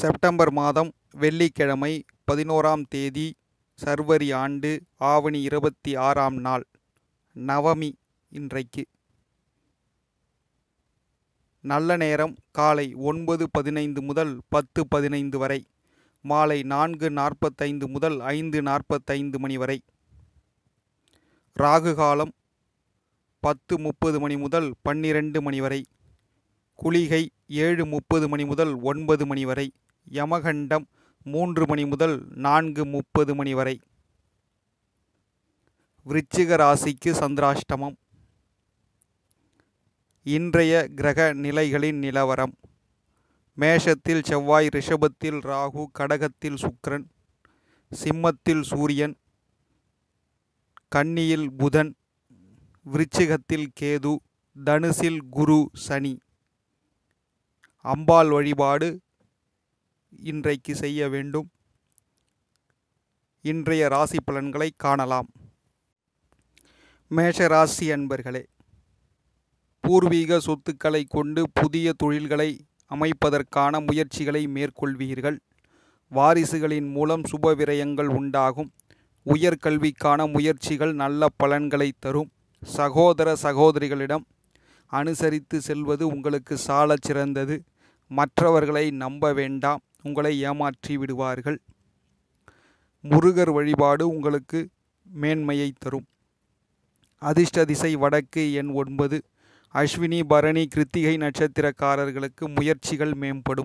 September மாதம் வெள்ளிக்கிழமை பதினோராம் தேதி சர்வரி ஆண்டு ஆவணி இருபத்தி ஆறாம் நாள் நவமி இன்றைக்கு நல்ல நேரம் காலை ஒன்பது பதினைந்து முதல் பத்து பதினைந்து வரை மாலை நான்கு நாற்பத்தைந்து முதல் ஐந்து நாற்பத்தைந்து மணி வரை ராகு காலம் பத்து முப்பது மணி முதல் பன்னிரண்டு மணி வரை குளிகை ஏழு முப்பது மணி முதல் ஒன்பது மணி வரை யமகண்டம் மூன்று மணி முதல் நான்கு முப்பது மணி வரை விருச்சிக ராசிக்கு சந்திராஷ்டமம் இன்றைய கிரக நிலைகளின் நிலவரம் மேஷத்தில் செவ்வாய் ரிஷபத்தில் ராகு கடகத்தில் சுக்கிரன் சிம்மத்தில் சூரியன் கன்னியில் புதன் விருச்சிகத்தில் கேது தனுசில் குரு சனி அம்பாள் வழிபாடு இன்றைக்கு செய்ய வேண்டும் இன்றைய ராசி பலன்களை காணலாம் மேஷ ராசி அன்பர்களே பூர்வீக சொத்துக்களை கொண்டு புதிய தொழில்களை அமைப்பதற்கான முயற்சிகளை மேற்கொள்வீர்கள் வாரிசுகளின் மூலம் சுப விரயங்கள் உண்டாகும் உயர்கல்விக்கான முயற்சிகள் நல்ல பலன்களை தரும் சகோதர சகோதரிகளிடம் அனுசரித்து செல்வது உங்களுக்கு சாலச் சிறந்தது மற்றவர்களை நம்ப வேண்டாம் உங்களை ஏமாற்றி விடுவார்கள் முருகர் வழிபாடு உங்களுக்கு மேன்மையை தரும் அதிர்ஷ்ட திசை வடக்கு எண் ஒன்பது அஸ்வினி பரணி கிருத்திகை நட்சத்திரக்காரர்களுக்கு முயற்சிகள் மேம்படும்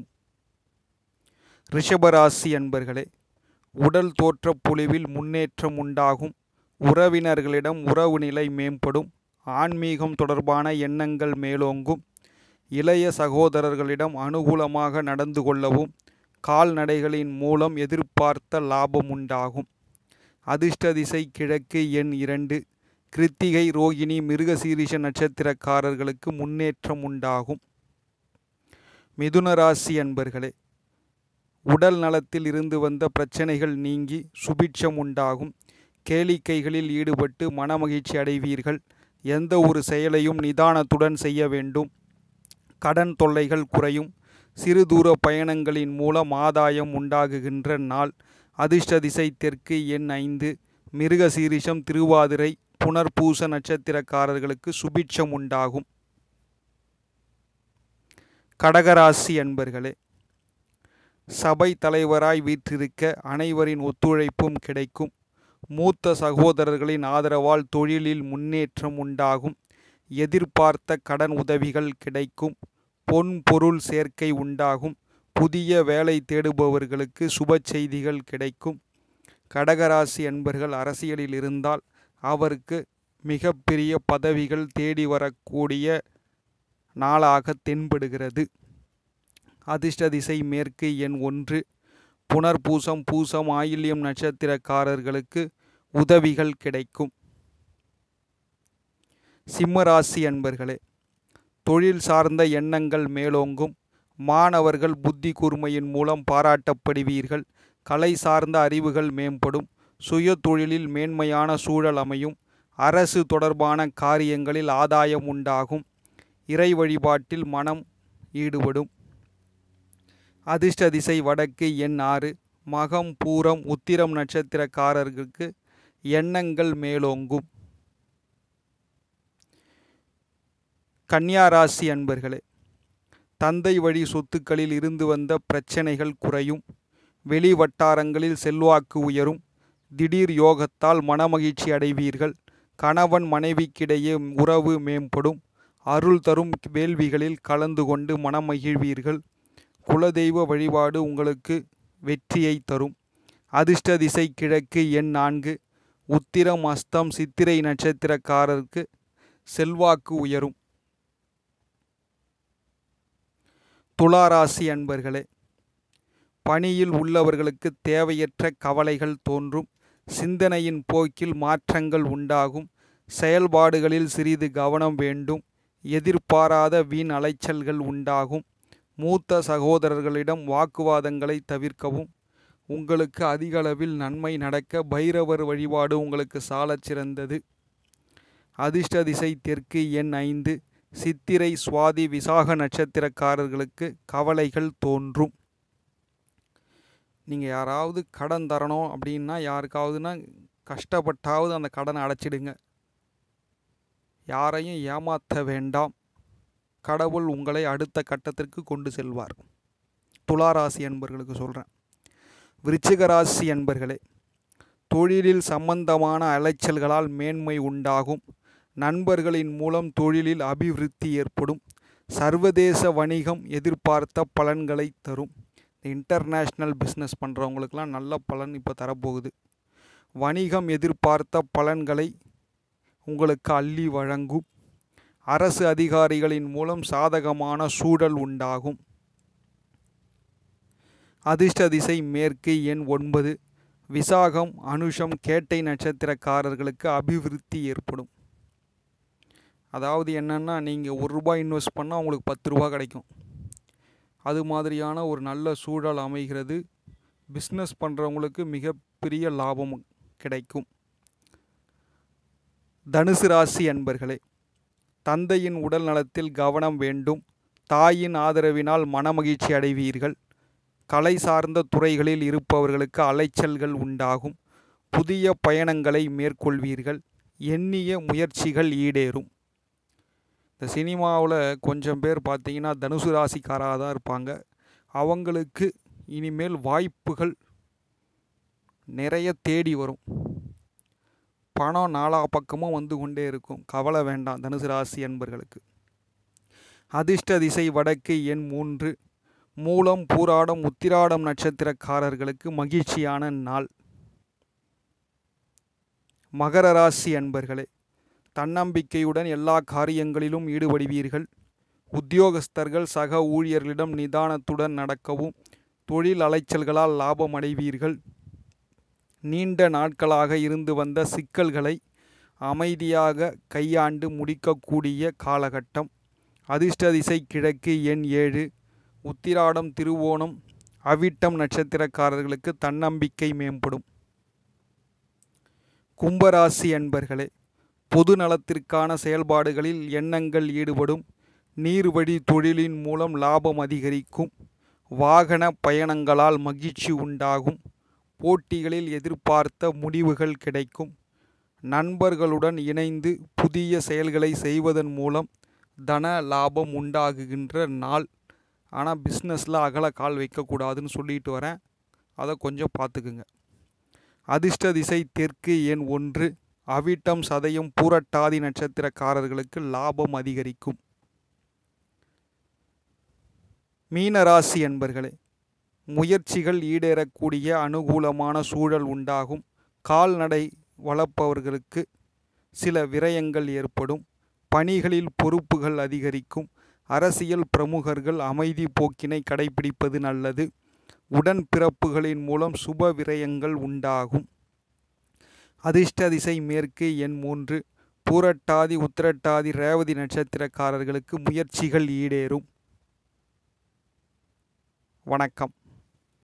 ரிஷபராசி அன்பர்களே உடல் தோற்றப் பொலிவில் முன்னேற்றம் உண்டாகும் உறவினர்களிடம் உறவு நிலை மேம்படும் ஆன்மீகம் தொடர்பான எண்ணங்கள் மேலோங்கும் இளைய சகோதரர்களிடம் அனுகூலமாக நடந்து கொள்ளவும் கால்நடைகளின் மூலம் எதிர்பார்த்த லாபம் உண்டாகும் அதிர்ஷ்ட திசை கிழக்கு எண் இரண்டு கிருத்திகை ரோகிணி மிருகசீரிஷ நட்சத்திரக்காரர்களுக்கு முன்னேற்றம் உண்டாகும் மிதுன ராசி அன்பர்களே உடல் நலத்தில் இருந்து வந்த பிரச்சனைகள் நீங்கி சுபிட்சம் உண்டாகும் கேளிக்கைகளில் ஈடுபட்டு மனமகிழ்ச்சி அடைவீர்கள் எந்த ஒரு செயலையும் நிதானத்துடன் செய்ய வேண்டும் கடன் தொல்லைகள் குறையும் சிறு தூர பயணங்களின் மூலம் ஆதாயம் உண்டாகுகின்ற நாள் அதிர்ஷ்ட திசை தெற்கு எண் ஐந்து மிருகசீரிஷம் திருவாதிரை புனர்பூச நட்சத்திரக்காரர்களுக்கு சுபிட்சம் உண்டாகும் கடகராசி அன்பர்களே சபை தலைவராய் வீற்றிருக்க அனைவரின் ஒத்துழைப்பும் கிடைக்கும் மூத்த சகோதரர்களின் ஆதரவால் தொழிலில் முன்னேற்றம் உண்டாகும் எதிர்பார்த்த கடன் உதவிகள் கிடைக்கும் பொன் பொருள் சேர்க்கை உண்டாகும் புதிய வேலை தேடுபவர்களுக்கு சுப செய்திகள் கிடைக்கும் கடகராசி அன்பர்கள் அரசியலில் இருந்தால் அவருக்கு மிகப்பெரிய பதவிகள் தேடி வரக்கூடிய நாளாக தென்படுகிறது அதிர்ஷ்ட திசை மேற்கு எண் ஒன்று புனர்பூசம் பூசம் ஆயில்யம் நட்சத்திரக்காரர்களுக்கு உதவிகள் கிடைக்கும் சிம்மராசி அன்பர்களே தொழில் சார்ந்த எண்ணங்கள் மேலோங்கும் மாணவர்கள் புத்தி கூர்மையின் மூலம் பாராட்டப்படுவீர்கள் கலை சார்ந்த அறிவுகள் மேம்படும் சுய தொழிலில் மேன்மையான சூழல் அமையும் அரசு தொடர்பான காரியங்களில் ஆதாயம் உண்டாகும் இறை வழிபாட்டில் மனம் ஈடுபடும் அதிர்ஷ்ட திசை வடக்கு எண் ஆறு மகம் பூரம் உத்திரம் நட்சத்திரக்காரர்களுக்கு எண்ணங்கள் மேலோங்கும் கன்னியாராசி அன்பர்களே தந்தை வழி சொத்துக்களில் இருந்து வந்த பிரச்சனைகள் குறையும் வெளி வட்டாரங்களில் செல்வாக்கு உயரும் திடீர் யோகத்தால் மனமகிழ்ச்சி அடைவீர்கள் கணவன் மனைவிக்கிடையே உறவு மேம்படும் அருள் தரும் வேள்விகளில் கலந்து கொண்டு மனமகிழ்வீர்கள் குலதெய்வ வழிபாடு உங்களுக்கு வெற்றியை தரும் அதிர்ஷ்ட திசை கிழக்கு எண் நான்கு உத்திரம் அஸ்தம் சித்திரை நட்சத்திரக்காரருக்கு செல்வாக்கு உயரும் துளாராசி அன்பர்களே பணியில் உள்ளவர்களுக்கு தேவையற்ற கவலைகள் தோன்றும் சிந்தனையின் போக்கில் மாற்றங்கள் உண்டாகும் செயல்பாடுகளில் சிறிது கவனம் வேண்டும் எதிர்பாராத வீண் அலைச்சல்கள் உண்டாகும் மூத்த சகோதரர்களிடம் வாக்குவாதங்களை தவிர்க்கவும் உங்களுக்கு அதிக அளவில் நன்மை நடக்க பைரவர் வழிபாடு உங்களுக்கு சாலச் சிறந்தது அதிர்ஷ்ட திசை தெற்கு எண் ஐந்து சித்திரை சுவாதி விசாக நட்சத்திரக்காரர்களுக்கு கவலைகள் தோன்றும் நீங்கள் யாராவது கடன் தரணும் அப்படின்னா யாருக்காவதுன்னா கஷ்டப்பட்டாவது அந்த கடனை அடைச்சிடுங்க யாரையும் ஏமாற்ற வேண்டாம் கடவுள் உங்களை அடுத்த கட்டத்திற்கு கொண்டு செல்வார் துளாராசி என்பர்களுக்கு சொல்கிறேன் விருச்சிக ராசி என்பர்களே தொழிலில் சம்பந்தமான அலைச்சல்களால் மேன்மை உண்டாகும் நண்பர்களின் மூலம் தொழிலில் அபிவிருத்தி ஏற்படும் சர்வதேச வணிகம் எதிர்பார்த்த பலன்களை தரும் இந்த இன்டர்நேஷ்னல் பிஸ்னஸ் பண்ணுறவங்களுக்கெல்லாம் நல்ல பலன் இப்போ தரப்போகுது வணிகம் எதிர்பார்த்த பலன்களை உங்களுக்கு அள்ளி வழங்கும் அரசு அதிகாரிகளின் மூலம் சாதகமான சூழல் உண்டாகும் அதிர்ஷ்ட திசை மேற்கு எண் ஒன்பது விசாகம் அனுஷம் கேட்டை நட்சத்திரக்காரர்களுக்கு அபிவிருத்தி ஏற்படும் அதாவது என்னென்னா நீங்கள் ஒரு ரூபாய் இன்வெஸ்ட் பண்ணால் உங்களுக்கு பத்து ரூபா கிடைக்கும் அது மாதிரியான ஒரு நல்ல சூழல் அமைகிறது பிஸ்னஸ் பண்ணுறவங்களுக்கு மிகப்பெரிய லாபம் கிடைக்கும் தனுசு ராசி அன்பர்களே தந்தையின் உடல் நலத்தில் கவனம் வேண்டும் தாயின் ஆதரவினால் மனமகிழ்ச்சி அடைவீர்கள் கலை சார்ந்த துறைகளில் இருப்பவர்களுக்கு அலைச்சல்கள் உண்டாகும் புதிய பயணங்களை மேற்கொள்வீர்கள் எண்ணிய முயற்சிகள் ஈடேறும் இந்த சினிமாவில் கொஞ்சம் பேர் பார்த்தீங்கன்னா தனுசு ராசிக்காராக தான் இருப்பாங்க அவங்களுக்கு இனிமேல் வாய்ப்புகள் நிறைய தேடி வரும் பணம் நாலா பக்கமும் வந்து கொண்டே இருக்கும் கவலை வேண்டாம் தனுசு ராசி என்பர்களுக்கு அதிர்ஷ்ட திசை வடக்கு எண் மூன்று மூலம் பூராடம் உத்திராடம் நட்சத்திரக்காரர்களுக்கு மகிழ்ச்சியான நாள் மகர ராசி அன்பர்களே தன்னம்பிக்கையுடன் எல்லா காரியங்களிலும் ஈடுபடுவீர்கள் உத்தியோகஸ்தர்கள் சக ஊழியர்களிடம் நிதானத்துடன் நடக்கவும் தொழில் அலைச்சல்களால் லாபம் அடைவீர்கள் நீண்ட நாட்களாக இருந்து வந்த சிக்கல்களை அமைதியாக கையாண்டு முடிக்கக்கூடிய காலகட்டம் அதிர்ஷ்ட திசை கிழக்கு எண் ஏழு உத்திராடம் திருவோணம் அவிட்டம் நட்சத்திரக்காரர்களுக்கு தன்னம்பிக்கை மேம்படும் கும்பராசி அன்பர்களே பொது நலத்திற்கான செயல்பாடுகளில் எண்ணங்கள் ஈடுபடும் நீர்வழி தொழிலின் மூலம் லாபம் அதிகரிக்கும் வாகன பயணங்களால் மகிழ்ச்சி உண்டாகும் போட்டிகளில் எதிர்பார்த்த முடிவுகள் கிடைக்கும் நண்பர்களுடன் இணைந்து புதிய செயல்களை செய்வதன் மூலம் தன லாபம் உண்டாகுகின்ற நாள் ஆனால் பிஸ்னஸில் அகல கால் வைக்கக்கூடாதுன்னு சொல்லிட்டு வரேன் அதை கொஞ்சம் பார்த்துக்குங்க அதிர்ஷ்ட திசை தெற்கு எண் ஒன்று அவிட்டம் சதயம் பூரட்டாதி நட்சத்திரக்காரர்களுக்கு லாபம் அதிகரிக்கும் மீனராசி என்பர்களே முயற்சிகள் ஈடேறக்கூடிய அனுகூலமான சூழல் உண்டாகும் கால்நடை வளர்ப்பவர்களுக்கு சில விரயங்கள் ஏற்படும் பணிகளில் பொறுப்புகள் அதிகரிக்கும் அரசியல் பிரமுகர்கள் அமைதி போக்கினை கடைபிடிப்பது நல்லது உடன்பிறப்புகளின் மூலம் சுப விரயங்கள் உண்டாகும் அதிர்ஷ்ட திசை மேற்கு எண் மூன்று பூரட்டாதி உத்திரட்டாதி ரேவதி நட்சத்திரக்காரர்களுக்கு முயற்சிகள் ஈடேறும் வணக்கம்